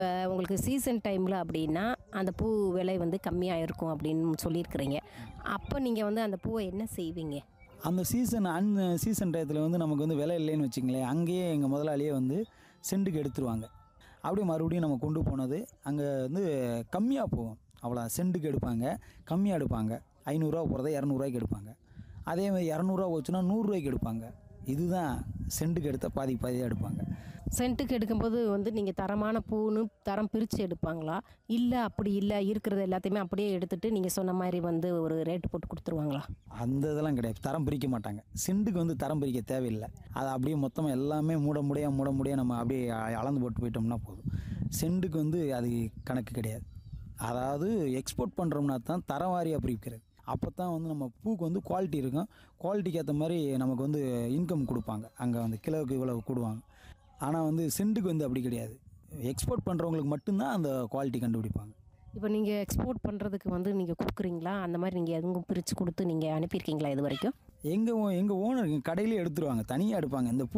இப்போ உங்களுக்கு சீசன் டைமில் அப்படின்னா அந்த பூ விலை வந்து கம்மியாக இருக்கும் அப்படின்னு சொல்லியிருக்கிறீங்க அப்போ நீங்கள் வந்து அந்த பூவை என்ன செய்வீங்க அந்த சீசன் அன் சீசன் டயத்தில் வந்து நமக்கு வந்து விலை இல்லைன்னு வச்சுங்களேன் அங்கேயே எங்கள் முதலாளியே வந்து சென்ட்டுக்கு எடுத்துருவாங்க அப்படியே மறுபடியும் நம்ம கொண்டு போனது அங்கே வந்து கம்மியாக போகும் அவ்வளோ சென்ட்டுக்கு எடுப்பாங்க கம்மியாக எடுப்பாங்க ஐநூறுரூவா போகிறத இரநூறுவாய்க்கு எடுப்பாங்க அதே மாதிரி இரநூறுவா போச்சுன்னா நூறுரூவாய்க்கு எடுப்பாங்க இதுதான் சென்ட்டுக்கு எடுத்த பாதி பாதியாக எடுப்பாங்க சென்ட்டுக்கு எடுக்கும்போது வந்து நீங்கள் தரமான பூன்னு தரம் பிரித்து எடுப்பாங்களா இல்லை அப்படி இல்லை இருக்கிறது எல்லாத்தையுமே அப்படியே எடுத்துட்டு நீங்கள் சொன்ன மாதிரி வந்து ஒரு ரேட் போட்டு கொடுத்துருவாங்களா அந்த இதெல்லாம் கிடையாது தரம் பிரிக்க மாட்டாங்க சென்ட்டுக்கு வந்து தரம் பிரிக்க தேவையில்லை அதை அப்படியே மொத்தமாக எல்லாமே மூட முடிய மூட முடிய நம்ம அப்படியே அ- அளந்து போட்டு போயிட்டோம்னா போதும் சென்ட்டுக்கு வந்து அது கணக்கு கிடையாது அதாவது எக்ஸ்போர்ட் பண்ணுறோம்னா தான் தரம் வாரியாக பிரிக்கிறது அப்போ தான் வந்து நம்ம பூக்கு வந்து குவாலிட்டி இருக்கும் குவாலிட்டிக்கு ஏற்ற மாதிரி நமக்கு வந்து இன்கம் கொடுப்பாங்க அங்கே வந்து கிலோவுக்கு இவ்வளவு கூடுவாங்க ஆனால் வந்து சென்ட்டுக்கு வந்து அப்படி கிடையாது எக்ஸ்போர்ட் பண்ணுறவங்களுக்கு மட்டும்தான் அந்த குவாலிட்டி கண்டுபிடிப்பாங்க இப்போ நீங்கள் எக்ஸ்போர்ட் பண்ணுறதுக்கு வந்து நீங்கள் கொடுக்குறீங்களா அந்த மாதிரி நீங்கள் எதுவும் பிரித்து கொடுத்து நீங்கள் அனுப்பியிருக்கீங்களா இது வரைக்கும் எங்கள் எங்கள் ஓனர் கடையிலே எடுத்துருவாங்க தனியாக எடுப்பாங்க இந்த பூ